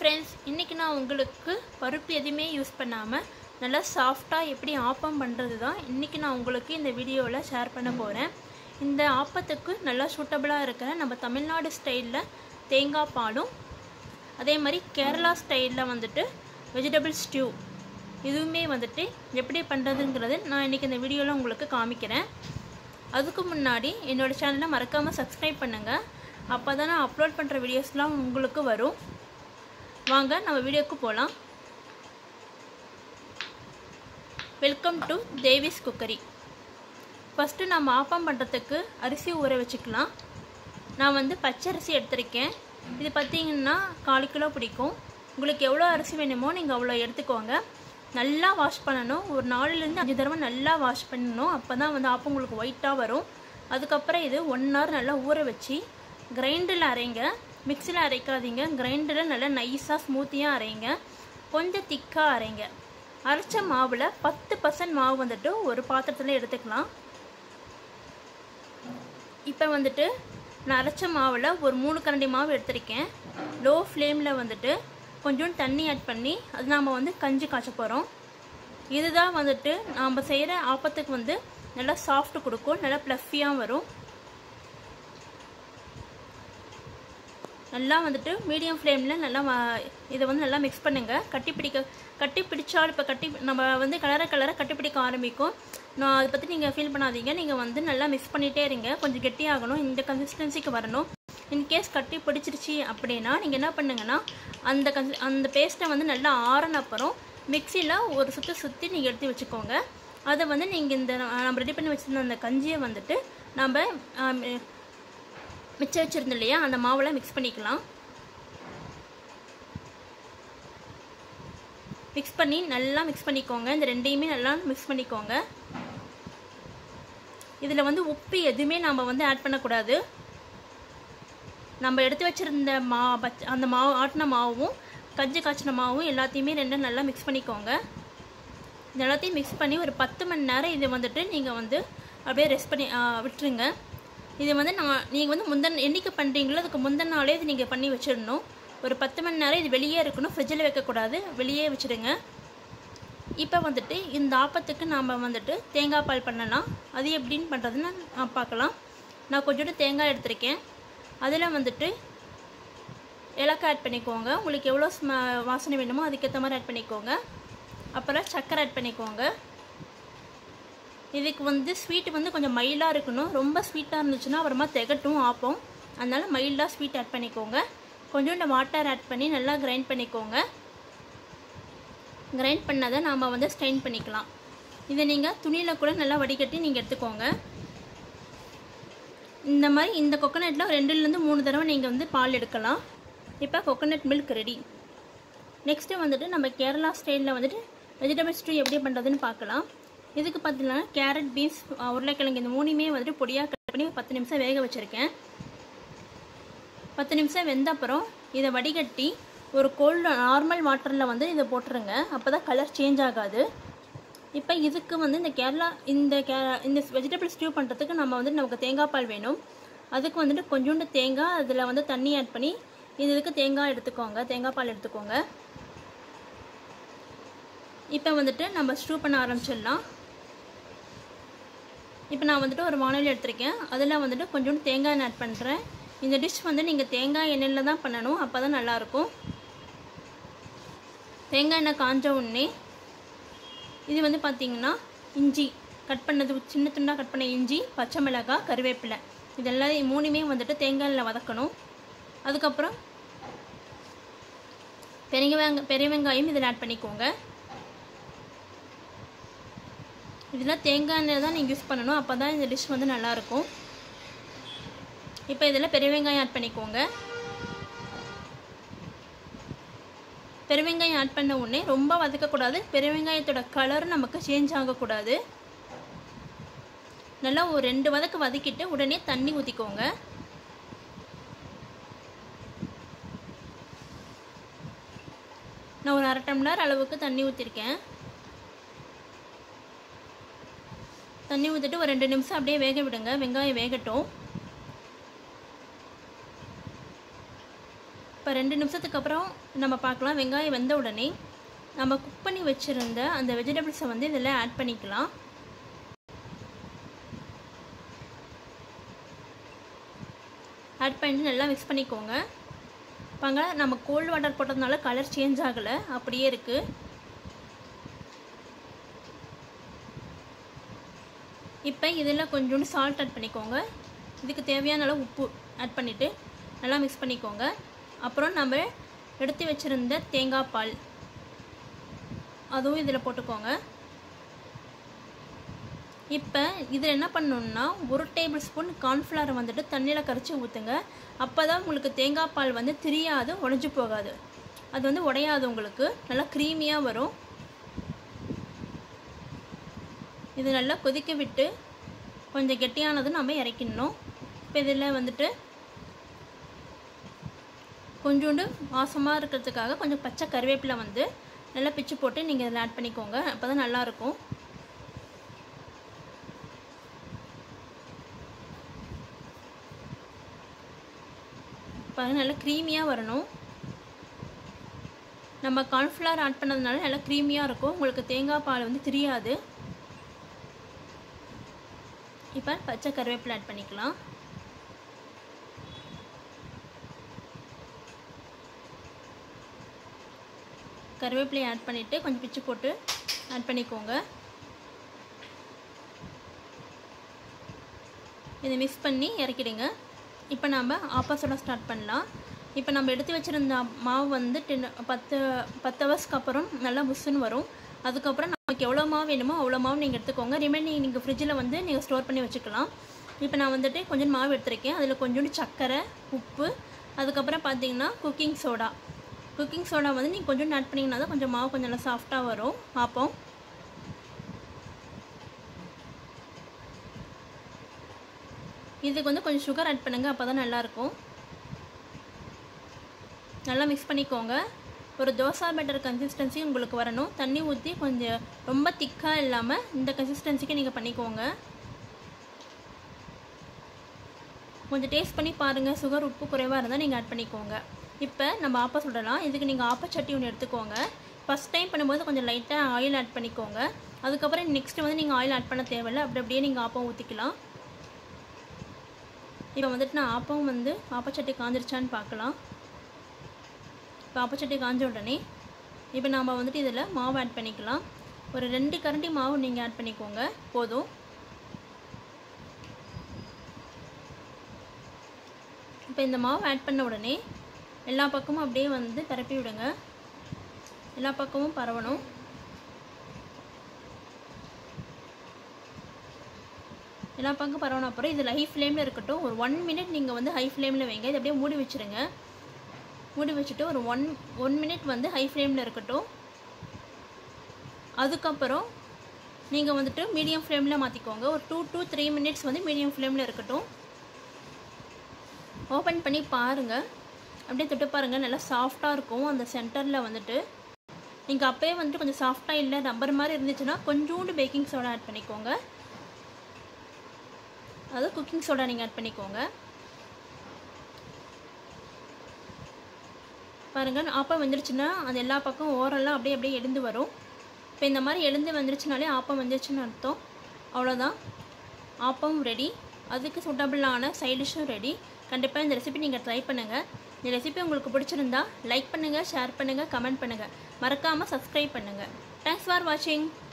friends இன்றைக்கி நான் உங்களுக்கு பருப்பு எதுவுமே யூஸ் பண்ணாமல் நல்லா சாஃப்டாக எப்படி ஆப்பம் பண்ணுறது தான் இன்றைக்கி நான் உங்களுக்கு இந்த வீடியோவில் ஷேர் பண்ண போகிறேன் இந்த ஆப்பத்துக்கு நல்லா சூட்டபுளாக இருக்கிற நம்ம தமிழ்நாடு ஸ்டைலில் தேங்காய் பாலும் அதே மாதிரி கேரளா ஸ்டைலில் வந்துட்டு வெஜிடபிள் ஸ்டியூ இதுவுமே வந்துட்டு எப்படி பண்ணுறதுங்கிறது நான் இன்றைக்கி இந்த வீடியோவில் உங்களுக்கு காமிக்கிறேன் அதுக்கு முன்னாடி என்னோடய சேனலை மறக்காமல் சப்ஸ்கிரைப் பண்ணுங்கள் அப்போ தான் நான் அப்லோட் பண்ணுற வீடியோஸ்லாம் உங்களுக்கு வரும் வாங்க நம்ம வீடியோக்கு போகலாம் welcome to Devi's cookery first நம்ம ஆப்பம் பண்ணுறதுக்கு அரிசி ஊற வச்சுக்கலாம் நான் வந்து பச்சரிசி எடுத்திருக்கேன் இது பார்த்திங்கன்னா கால் கிலோ பிடிக்கும் உங்களுக்கு எவ்வளோ அரிசி வேணுமோ நீங்கள் அவ்வளோ எடுத்துக்கோங்க நல்லா வாஷ் பண்ணணும் ஒரு நாலுலேருந்து அஞ்சு தடவை நல்லா வாஷ் பண்ணணும் அப்போ தான் வந்து ஆப்பம் உங்களுக்கு ஒயிட்டாக வரும் அதுக்கப்புறம் இது ஒன் ஹவர் நல்லா ஊற வச்சு கிரைண்டரில் அரைங்க மிக்சியில் அரைக்காதீங்க கிரைண்டரில் நல்லா நைஸாக ஸ்மூத்தியாக அரைங்க கொஞ்சம் திக்காக அரைங்க அரைச்ச மாவில் பத்து பர்சன்ட் மாவு வந்துட்டு ஒரு பாத்திரத்தில் எடுத்துக்கலாம் இப்போ வந்துட்டு நான் அரைச்ச மாவில் ஒரு மூணு கரண்டி மாவு எடுத்திருக்கேன் லோ ஃப்ளேமில் வந்துட்டு கொஞ்சோண்டு தண்ணி ஆட் பண்ணி அது நாம் வந்து கஞ்சி காய்ச்ச போகிறோம் இதுதான் வந்துட்டு நாம் செய்கிற ஆப்பத்துக்கு வந்து நல்லா சாஃப்ட் கொடுக்கும் நல்லா ப்ளஃபியாக வரும் நல்லா வந்துட்டு மீடியம் ஃப்ளேமில் நல்லா இதை வந்து நல்லா மிக்ஸ் பண்ணுங்கள் கட்டி பிடிக்க கட்டி பிடிச்சால் இப்போ கட்டி நம்ம வந்து கலர கலர கட்டி பிடிக்க ஆரம்பிக்கும் நான் அதை பற்றி நீங்கள் ஃபீல் பண்ணாதீங்க நீங்கள் வந்து நல்லா மிக்ஸ் பண்ணிகிட்டே இருங்க கொஞ்சம் கெட்டியாகணும் இந்த கன்சிஸ்டன்சிக்கு வரணும் இன்கேஸ் கட்டி பிடிச்சிருச்சு அப்படின்னா நீங்கள் என்ன பண்ணுங்கன்னா அந்த கன்சி அந்த பேஸ்ட்டை வந்து நல்லா ஆறின அப்புறம் மிக்சியில் ஒரு சுற்றி சுற்றி நீங்கள் எடுத்து வச்சுக்கோங்க அதை வந்து நீங்கள் இந்த நம்ம ரெடி பண்ணி வச்சுருந்த அந்த கஞ்சியை வந்துட்டு நம்ம மிச்சம் வச்சுருந்தோம் இல்லையா அந்த மாவில் மிக்ஸ் பண்ணிக்கலாம் மிக்ஸ் பண்ணி நல்லா மிக்ஸ் பண்ணிக்கோங்க இந்த ரெண்டையுமே நல்லா மிக்ஸ் பண்ணிக்கோங்க இதில் வந்து உப்பு எதுவுமே நம்ம வந்து ஆட் பண்ணக்கூடாது நம்ம எடுத்து வச்சுருந்த மா பச் அந்த மாவு ஆட்டின மாவும் கஞ்சி காய்ச்சின மாவும் எல்லாத்தையுமே ரெண்டும் நல்லா மிக்ஸ் பண்ணிக்கோங்க இது எல்லாத்தையும் மிக்ஸ் பண்ணி ஒரு பத்து மணி நேரம் இது வந்துட்டு நீங்கள் வந்து அப்படியே ரெஸ்ட் பண்ணி விட்டுருங்க இது வந்து நான் நீங்கள் வந்து முந்தன் என்றைக்கு பண்ணுறீங்களோ அதுக்கு முந்தின நாளே இது நீங்கள் பண்ணி வச்சிடணும் ஒரு பத்து மணி நேரம் இது வெளியே இருக்கணும் ஃப்ரிட்ஜில் வைக்கக்கூடாது வெளியே வச்சுடுங்க இப்போ வந்துட்டு இந்த ஆப்பத்துக்கு நாம் வந்துட்டு தேங்காய் பால் பண்ணலாம் அது எப்படின்னு பண்ணுறதுன்னு நான் பார்க்கலாம் நான் கொஞ்சோண்டு தேங்காய் எடுத்திருக்கேன் அதில் வந்துட்டு ஏலக்காய் ஆட் பண்ணிக்கோங்க உங்களுக்கு எவ்வளோ ஸ்ம வாசனை வேணுமோ அதுக்கேற்ற மாதிரி ஆட் பண்ணிக்கோங்க அப்புறம் சர்க்கரை ஆட் பண்ணிக்கோங்க இதுக்கு வந்து ஸ்வீட்டு வந்து கொஞ்சம் மைல்டாக இருக்கணும் ரொம்ப ஸ்வீட்டாக இருந்துச்சுன்னா அப்புறமா திகட்டும் ஆப்போம் அதனால் மைல்டாக ஸ்வீட் ஆட் பண்ணிக்கோங்க கொஞ்சோண்டு வாட்டர் ஆட் பண்ணி நல்லா கிரைண்ட் பண்ணிக்கோங்க கிரைண்ட் பண்ணதை நாம் வந்து ஸ்ட்ரெயின் பண்ணிக்கலாம் இதை நீங்கள் துணியில் கூட நல்லா வடிகட்டி நீங்கள் எடுத்துக்கோங்க இந்த மாதிரி இந்த கொக்கனட்டில் ரெண்டுலேருந்து மூணு தடவை நீங்கள் வந்து பால் எடுக்கலாம் இப்போ கொக்கனட் மில்க் ரெடி நெக்ஸ்ட்டு வந்துட்டு நம்ம கேரளா ஸ்டைலில் வந்துட்டு வெஜிடபிள் ஸ்டூ எப்படி பண்ணுறதுன்னு பார்க்கலாம் இதுக்கு பார்த்தீங்கன்னா கேரட் பீன்ஸ் உருளைக்கிழங்கு இந்த மூணுமே வந்துட்டு பொடியாக கட் பண்ணி பத்து நிமிஷம் வேக வச்சுருக்கேன் பத்து நிமிஷம் வெந்த அப்புறம் இதை வடிகட்டி ஒரு கோல்டு நார்மல் வாட்டரில் வந்து இதை போட்டுருங்க அப்போ தான் கலர் சேஞ்ச் ஆகாது இப்போ இதுக்கு வந்து இந்த கேரளா இந்த கே இந்த வெஜிடபிள் ஸ்டியூ பண்ணுறதுக்கு நம்ம வந்து நமக்கு தேங்காய் பால் வேணும் அதுக்கு வந்துட்டு கொஞ்சோண்டு தேங்காய் அதில் வந்து தண்ணி ஆட் பண்ணி இது இதுக்கு தேங்காய் எடுத்துக்கோங்க தேங்காய் பால் எடுத்துக்கோங்க இப்போ வந்துட்டு நம்ம ஸ்டூ பண்ண ஆரம்பிச்சிடலாம் இப்போ நான் வந்துட்டு ஒரு வானொலி எடுத்திருக்கேன் அதில் வந்துட்டு கொஞ்சோண்டு தேங்காய் எண்ணெய் ஆட் பண்ணுறேன் இந்த டிஷ் வந்து நீங்கள் தேங்காய் எண்ணெயில் தான் பண்ணணும் அப்போ தான் நல்லாயிருக்கும் தேங்காய் எண்ணெய் காஞ்ச உடனே இது வந்து பார்த்திங்கன்னா இஞ்சி கட் பண்ணது சின்ன துண்டாக கட் பண்ண இஞ்சி பச்சை மிளகாய் கருவேப்பிலை இதெல்லாம் மூணுமே வந்துட்டு தேங்காய் எண்ணெய் வதக்கணும் அதுக்கப்புறம் பெரிய வெங்க பெரிய வெங்காயம் இதில் ஆட் பண்ணிக்கோங்க இதில் தேங்காய் எண்ணெய் தான் நீங்கள் யூஸ் பண்ணணும் அப்போ தான் இந்த டிஷ் வந்து நல்லாயிருக்கும் இப்போ இதில் பெரிய வெங்காயம் ஆட் பண்ணிக்கோங்க பெரிய வெங்காயம் ஆட் பண்ண உடனே ரொம்ப வதக்கக்கூடாது பெரிய வெங்காயத்தோட கலர் நமக்கு சேஞ்ச் ஆகக்கூடாது நல்லா ஒரு ரெண்டு வதக்கு வதக்கிட்டு உடனே தண்ணி ஊற்றிக்கோங்க நான் ஒரு அரை டம்ளர் அளவுக்கு தண்ணி ஊற்றிருக்கேன் தண்ணி ஊற்றிட்டு ஒரு ரெண்டு நிமிஷம் அப்படியே வேக விடுங்க வெங்காயம் வேகட்டும் இப்போ ரெண்டு நிமிஷத்துக்கு அப்புறம் நம்ம பார்க்கலாம் வெங்காயம் வெந்த உடனே நம்ம குக் பண்ணி வச்சுருந்த அந்த வெஜிடபிள்ஸை வந்து இதில் ஆட் பண்ணிக்கலாம் ஆட் பண்ணிட்டு நல்லா மிக்ஸ் பண்ணிக்கோங்க பாங்க நம்ம கோல்டு வாட்டர் போட்டதுனால கலர் சேஞ்ச் ஆகலை அப்படியே இருக்குது இப்போ இதில் கொஞ்சோண்டு சால்ட் ஆட் பண்ணிக்கோங்க இதுக்கு தேவையான அளவு உப்பு ஆட் பண்ணிவிட்டு நல்லா மிக்ஸ் பண்ணிக்கோங்க அப்புறம் நம்ம எடுத்து வச்சுருந்த தேங்காய் பால் அதுவும் இதில் போட்டுக்கோங்க இப்போ இதில் என்ன பண்ணணுன்னா ஒரு டேபிள் ஸ்பூன் கார்ன்ஃப்ளவரை வந்துட்டு தண்ணியில் கரைச்சி ஊற்றுங்க அப்போ தான் உங்களுக்கு தேங்காய் பால் வந்து திரியாது உடஞ்சி போகாது அது வந்து உடையாது உங்களுக்கு நல்லா க்ரீமியாக வரும் இது நல்லா கொதிக்க விட்டு கொஞ்சம் கெட்டியானதும் நம்ம இறக்கிடணும் இப்போ இதில் வந்துட்டு கொஞ்சோண்டு வாசமாக இருக்கிறதுக்காக கொஞ்சம் பச்சை கருவேப்பிலை வந்து நல்லா பிச்சு போட்டு நீங்கள் இதில் ஆட் பண்ணிக்கோங்க அப்போ தான் நல்லாயிருக்கும் பாருங்கள் நல்லா க்ரீமியாக வரணும் நம்ம கார்ன்ஃப்ளவர் ஆட் பண்ணதுனால நல்லா க்ரீமியாக இருக்கும் உங்களுக்கு தேங்காய் பால் வந்து தெரியாது இப்போ பச்சை கருவேப்பிலை ஆட் பண்ணிக்கலாம் கருவேப்பிலையை ஆட் பண்ணிவிட்டு கொஞ்சம் பிச்சு போட்டு ஆட் பண்ணிக்கோங்க இதை மிக்ஸ் பண்ணி இறக்கிடுங்க இப்போ நம்ம ஆப்போசிட ஸ்டார்ட் பண்ணலாம் இப்போ நம்ம எடுத்து வச்சுருந்த மாவு வந்து டென் பத்து பத்து ஹவர்ஸ்க்கு அப்புறம் நல்லா புஷ்ஷுன்னு வரும் அதுக்கப்புறம் நமக்கு எவ்வளோ மாவு வேணுமோ அவ்வளோ மாவு நீங்கள் எடுத்துக்கோங்க ரிமைனிங் நீங்கள் ஃப்ரிட்ஜில் வந்து நீங்கள் ஸ்டோர் பண்ணி வச்சுக்கலாம் இப்போ நான் வந்துட்டு கொஞ்சம் மாவு எடுத்திருக்கேன் அதில் கொஞ்சோண்டு சர்க்கரை உப்பு அதுக்கப்புறம் பார்த்தீங்கன்னா குக்கிங் சோடா குக்கிங் சோடா வந்து நீங்கள் கொஞ்சம் ஆட் பண்ணிங்கன்னா தான் கொஞ்சம் மாவு கொஞ்சம் நல்லா சாஃப்டாக வரும் ஆப்பம் இதுக்கு வந்து கொஞ்சம் சுகர் ஆட் பண்ணுங்கள் அப்போ தான் நல்லாயிருக்கும் நல்லா மிக்ஸ் பண்ணிக்கோங்க ஒரு தோசா பேட்டர் கன்சிஸ்டன்சி உங்களுக்கு வரணும் தண்ணி ஊற்றி கொஞ்சம் ரொம்ப திக்காக இல்லாமல் இந்த கன்சிஸ்டன்சிக்கு நீங்கள் பண்ணிக்கோங்க கொஞ்சம் டேஸ்ட் பண்ணி பாருங்கள் சுகர் உப்பு குறைவாக இருந்தால் நீங்கள் ஆட் பண்ணிக்கோங்க இப்போ நம்ம ஆப்பா சுடலாம் இதுக்கு நீங்கள் ஆப்பச்சட்டி ஒன்று எடுத்துக்கோங்க ஃபஸ்ட் டைம் பண்ணும்போது கொஞ்சம் லைட்டாக ஆயில் ஆட் பண்ணிக்கோங்க அதுக்கப்புறம் நெக்ஸ்ட்டு வந்து நீங்கள் ஆயில் ஆட் பண்ண தேவையில்லை அப்படி அப்படியே நீங்கள் ஆப்பம் ஊற்றிக்கலாம் இப்போ வந்துட்டு நான் ஆப்பம் வந்து ஆப்பச்சட்டி காஞ்சிருச்சான்னு பார்க்கலாம் இப்போ ஆப்பச்சட்டி காஞ்ச உடனே இப்போ நாம் வந்துட்டு இதில் மாவு ஆட் பண்ணிக்கலாம் ஒரு ரெண்டு கரண்டி மாவு நீங்கள் ஆட் பண்ணிக்கோங்க போதும் இப்போ இந்த மாவு ஆட் பண்ண உடனே எல்லா பக்கமும் அப்படியே வந்து பரப்பி விடுங்க எல்லா பக்கமும் பரவணும் எல்லா பக்கம் பரவணும் அப்புறம் இது ஹை ஃப்ளேமில் இருக்கட்டும் ஒரு ஒன் மினிட் நீங்கள் வந்து ஹை ஃப்ளேமில் வைங்க இது அப்படியே மூடி வச்சுருங்க மூடி வச்சுட்டு ஒரு ஒன் ஒன் மினிட் வந்து ஹை ஃப்ளேமில் இருக்கட்டும் அதுக்கப்புறம் நீங்கள் வந்துட்டு மீடியம் ஃப்ளேமில் மாற்றிக்கோங்க ஒரு டூ டூ த்ரீ மினிட்ஸ் வந்து மீடியம் ஃப்ளேமில் இருக்கட்டும் ஓப்பன் பண்ணி பாருங்கள் அப்படியே தொட்டு பாருங்கள் நல்லா சாஃப்டாக இருக்கும் அந்த சென்டரில் வந்துட்டு நீங்கள் அப்போயே வந்துட்டு கொஞ்சம் சாஃப்டாக இல்லை ரப்பர் மாதிரி இருந்துச்சுன்னா கொஞ்சோண்டு பேக்கிங் சோடா ஆட் பண்ணிக்கோங்க அதாவது குக்கிங் சோடா நீங்கள் ஆட் பண்ணிக்கோங்க பாருங்கள் ஆப்பம் வந்துருச்சுன்னா அது எல்லா பக்கம் ஓரெல்லாம் அப்படியே அப்படியே எழுந்து வரும் இப்போ இந்த மாதிரி எழுந்து வந்துருச்சுனாலே ஆப்பம் வந்துருச்சுன்னு அர்த்தம் அவ்வளோதான் ஆப்பம் ரெடி அதுக்கு சூட்டபிளான சைடிஷும் ரெடி கண்டிப்பாக இந்த ரெசிபி நீங்கள் ட்ரை பண்ணுங்கள் இந்த ரெசிபி உங்களுக்கு பிடிச்சிருந்தா லைக் பண்ணுங்கள் ஷேர் பண்ணுங்கள் கமெண்ட் பண்ணுங்கள் மறக்காமல் சப்ஸ்கிரைப் பண்ணுங்கள் தேங்க்ஸ் ஃபார் வாட்சிங்